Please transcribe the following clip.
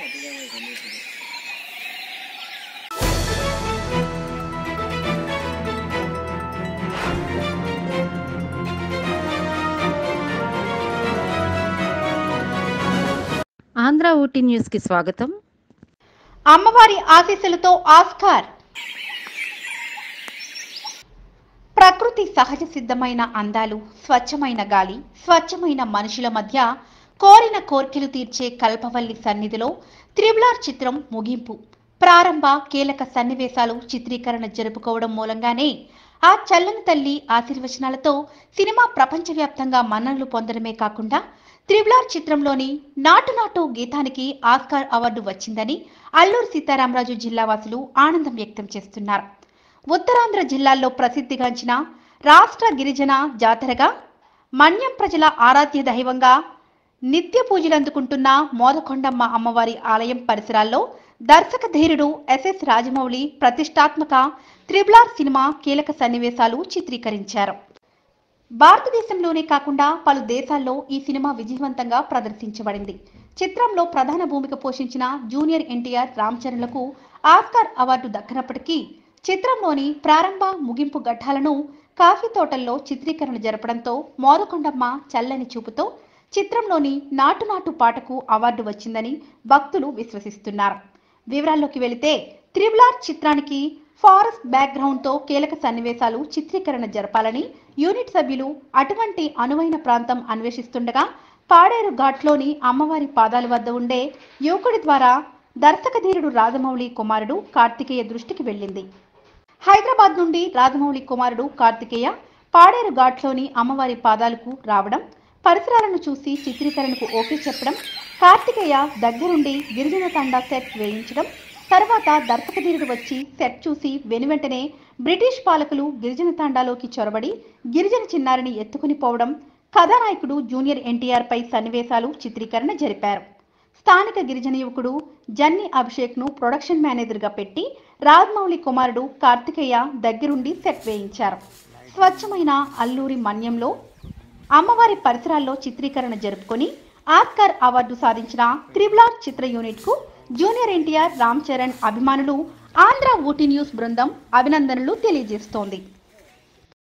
ఆంధ్ర ఊటీ న్యూస్కి స్వాగతం అమ్మవారి ఆశీస్సులతో ఆస్కార్ ప్రకృతి సహజ సిద్ధమైన అందాలు స్వచ్ఛమైన గాలి స్వచ్ఛమైన మనుషుల మధ్య కోరిన కోర్కెలు తీర్చే కల్పవల్లి సన్నిధిలో త్రిబులార్ చిత్రం ముగింపు ప్రారంభ కీలక సన్నివేశాలు చిత్రీకరణ జరుపుకోవడం మూలంగానే ఆ చల్లని తల్లి ఆశీర్వచనాలతో సినిమా ప్రపంచవ్యాప్తంగా మన్ననలు పొందడమే కాకుండా త్రిబులార్ చిత్రంలోని నాటు నాటు గీతానికి ఆస్కార్ అవార్డు వచ్చిందని అల్లూరు సీతారామరాజు జిల్లావాసులు ఆనందం వ్యక్తం చేస్తున్నారు ఉత్తరాంధ్ర జిల్లాల్లో ప్రసిద్ధిగాంచిన రాష్ట్ర గిరిజన జాతరగా మన్యం ప్రజల ఆరాధ్య దైవంగా నిత్య పూజలందుకుంటున్న మోదకొండమ్మ అమ్మవారి ఆలయం పరిసరాల్లో దర్శక ధీరుడు ఎస్ఎస్ రాజమౌళి ప్రతిష్టాత్మక త్రిబులార్ సినిమా కీలక సన్నివేశాలు చిత్రీకరించారు భారతదేశంలోనే కాకుండా పలు దేశాల్లో ఈ సినిమా విజయవంతంగా ప్రదర్శించబడింది చిత్రంలో ప్రధాన భూమిక పోషించిన జూనియర్ ఎన్టీఆర్ రామ్ చరణ్లకు ఆస్కార్ అవార్డు దక్కనప్పటికీ చిత్రంలోని ప్రారంభ ముగింపు ఘట్టాలను కాఫీ తోటల్లో చిత్రీకరణ జరపడంతో మోదకొండమ్మ చల్లని చూపుతో చిత్రంలోని నాటు నాటు పాటకు అవార్డు వచ్చిందని భక్తులు విశ్వసిస్తున్నారు వివరాల్లోకి వెళితే త్రిబులార్ చిత్రానికి ఫారెస్ట్ బ్యాక్గ్రౌండ్ తో కీలక సన్నివేశాలు చిత్రీకరణ జరపాలని యూనిట్ సభ్యులు అటువంటి అనువైన ప్రాంతం అన్వేషిస్తుండగా పాడేరు ఘాట్లోని అమ్మవారి పాదాల వద్ద ఉండే యువకుడి ద్వారా దర్శకధీరుడు రాజమౌళి కుమారుడు కార్తికేయ దృష్టికి వెళ్ళింది హైదరాబాద్ నుండి రాజమౌళి కుమారుడు కార్తికేయ పాడేరు ఘాట్లోని అమ్మవారి పాదాలకు రావడం పరిసరాలను చూసి చిత్రీకరణకు ఓకే చెప్పడం కార్తికేయ దగ్గరుండి గిరిజన తండా సెట్ వేయించడం తర్వాత దర్శకధీరుడు వచ్చి సెట్ చూసి వెనువెంటనే బ్రిటిష్ పాలకులు గిరిజన తాండాలోకి చొరబడి గిరిజన చిన్నారిని ఎత్తుకుని పోవడం కథానాయకుడు జూనియర్ ఎన్టీఆర్ పై సన్నివేశాలు చిత్రీకరణ జరిపారు స్థానిక గిరిజన యువకుడు జన్ని అభిషేక్ ను ప్రొడక్షన్ మేనేజర్ గా పెట్టి రాజమౌళి కుమారుడు కార్తికేయ దగ్గరుండి సెట్ వేయించారు స్వచ్ఛమైన అల్లూరి మన్యంలో అమ్మవారి పరిసరాల్లో చిత్రీకరణ జరుపుకొని ఆస్కార్ అవార్డు సాధించిన త్రిబులార్ చిత్ర యూనిట్ కు జూనియర్ ఎన్టీఆర్ రామ్ చరణ్ అభిమానులు ఆంధ్ర ఊటీ న్యూస్ బృందం అభినందనలు తెలియజేస్తోంది